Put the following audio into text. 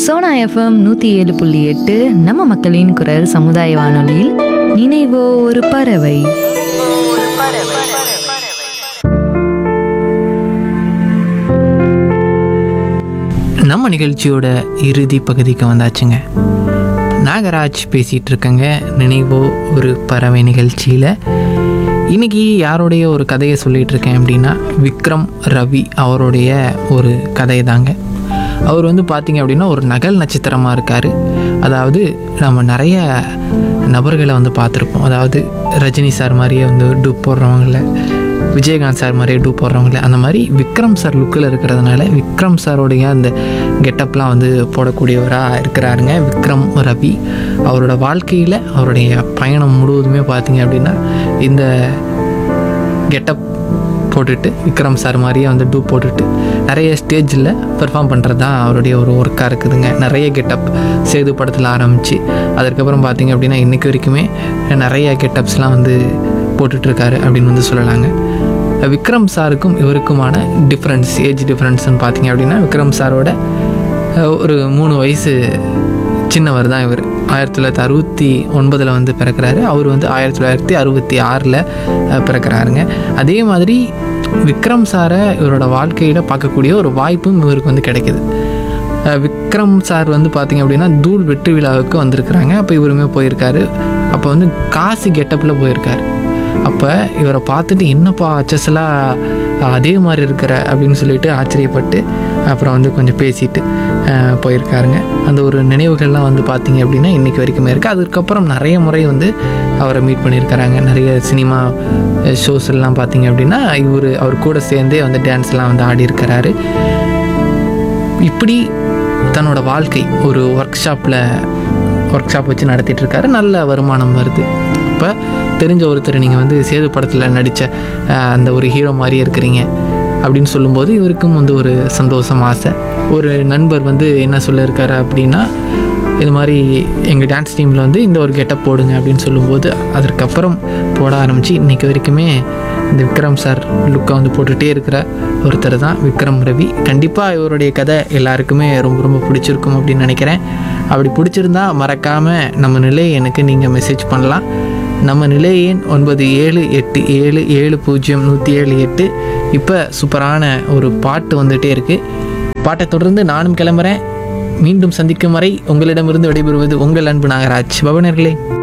Sona FM நூற்றி ஏழு புள்ளி எட்டு நம்ம மக்களின் குரல் சமுதாய வானொலியில் நினைவோ ஒரு பறவை நம்ம நிகழ்ச்சியோட இறுதி பகுதிக்கு வந்தாச்சுங்க நாகராஜ் பேசிகிட்டு இருக்கங்க நினைவோ ஒரு பறவை நிகழ்ச்சியில் இன்னைக்கு யாருடைய ஒரு கதையை சொல்லிகிட்டு இருக்கேன் அப்படின்னா விக்ரம் ரவி அவருடைய ஒரு கதை தாங்க அவர் வந்து பார்த்தீங்க அப்படின்னா ஒரு நகல் நட்சத்திரமாக இருக்கார் அதாவது நம்ம நிறைய நபர்களை வந்து பார்த்துருப்போம் அதாவது ரஜினி சார் மாதிரியே வந்து டூப் போடுறவங்கள விஜயகாந்த் சார் மாதிரியே டூப் போடுறவங்கள அந்த மாதிரி விக்ரம் சார் லுக்கில் இருக்கிறதுனால விக்ரம் சாரோடைய அந்த கெட்டப்லாம் வந்து போடக்கூடியவராக இருக்கிறாருங்க விக்ரம் ரவி அவரோட வாழ்க்கையில் அவருடைய பயணம் முழுவதுமே பார்த்தீங்க அப்படின்னா இந்த கெட்டப் போட்டுட்டு விக்ரம் சார் மாதிரியே வந்து டூப் போட்டுட்டு நிறைய ஸ்டேஜில் பெர்ஃபார்ம் பண்ணுறது தான் அவருடைய ஒரு ஒர்க்காக இருக்குதுங்க நிறைய கெட்டப் சேது படத்தில் ஆரம்பித்து அதுக்கப்புறம் பார்த்தீங்க அப்படின்னா இன்றைக்கி வரைக்குமே நிறைய கெட்டப்ஸ்லாம் வந்து போட்டுட்ருக்காரு அப்படின்னு வந்து சொல்லலாங்க விக்ரம் சாருக்கும் இவருக்குமான டிஃப்ரென்ஸ் ஏஜ் டிஃப்ரென்ஸ்னு பார்த்தீங்க அப்படின்னா விக்ரம் சாரோட அஹ், ஒரு மூணு வயசு சின்னவர் தான் இவர் ஆயிரத்தி தொள்ளாயிரத்தி அறுபத்தி ஒன்பதில் வந்து பிறக்கிறாரு அவர் வந்து ஆயிரத்தி தொள்ளாயிரத்தி அறுபத்தி ஆறில் பிறக்கிறாருங்க அதே மாதிரி விக்ரம் சாரை இவரோட வாழ்க்கையில் பார்க்கக்கூடிய ஒரு வாய்ப்பும் இவருக்கு வந்து கிடைக்குது அஹ் விக்ரம் சார் வந்து பார்த்தீங்க அப்படின்னா தூள் வெட்டு விழாவுக்கு வந்திருக்கிறாங்க அப்போ இவருமே போயிருக்காரு அப்போ வந்து காசு கெட்டப்பில் போயிருக்காரு அப்போ இவரை பார்த்துட்டு என்னப்பா அச்சஸ்லாம் அதே மாதிரி இருக்கிற அப்படின்னு சொல்லிட்டு ஆச்சரியப்பட்டு அப்புறம் வந்து கொஞ்சம் பேசிட்டு அஹ், போயிருக்காருங்க அந்த ஒரு நினைவுகள்லாம் வந்து பார்த்தீங்க அப்படின்னா இன்றைக்கி வரைக்குமே இருக்குது அதுக்கப்புறம் நிறைய முறை வந்து அவரை மீட் பண்ணியிருக்கிறாங்க நிறைய சினிமா ஷோஸ் எல்லாம் பார்த்தீங்க அப்படின்னா இவர் அவர் கூட சேர்ந்தே வந்து டான்ஸ்லாம் வந்து ஆடி இருக்கிறாரு இப்படி தன்னோட வாழ்க்கை ஒரு ஒர்க் ஷாப்பில் ஒர்க் ஷாப் வச்சு நடத்திட்டு இருக்காரு நல்ல வருமானம் வருது அப்போ தெரிஞ்ச ஒருத்தர் நீங்கள் வந்து சேது படத்தில் நடித்த அந்த ஒரு ஹீரோ மாதிரியே இருக்கிறீங்க அப்படின்னு சொல்லும்போது இவருக்கும் வந்து ஒரு சந்தோஷம் ஆசை ஒரு நண்பர் வந்து என்ன சொல்லியிருக்காரு அப்படின்னா இது மாதிரி எங்கள் டான்ஸ் டீமில் வந்து இந்த ஒரு கெட்டப் போடுங்க அப்படின்னு சொல்லும்போது அதற்கப்புறம் போட ஆரம்பித்து இன்றைக்கி வரைக்குமே இந்த விக்ரம் சார் லுக்கை வந்து போட்டுகிட்டே இருக்கிற ஒருத்தர் தான் விக்ரம் ரவி கண்டிப்பாக இவருடைய கதை எல்லாருக்குமே ரொம்ப ரொம்ப பிடிச்சிருக்கும் அப்படின்னு நினைக்கிறேன் அப்படி பிடிச்சிருந்தா மறக்காமல் நம்ம நிலையை எனக்கு நீங்கள் மெசேஜ் பண்ணலாம் நம்ம நிலை எண் ஒன்பது ஏழு எட்டு ஏழு ஏழு பூஜ்ஜியம் நூற்றி ஏழு எட்டு இப்போ சூப்பரான ஒரு பாட்டு வந்துகிட்டே இருக்குது பாட்டை தொடர்ந்து நானும் கிளம்புறேன் மீண்டும் சந்திக்கும் வரை உங்களிடமிருந்து விடைபெறுவது உங்கள் அன்பு நாகராஜ் பவனர்களே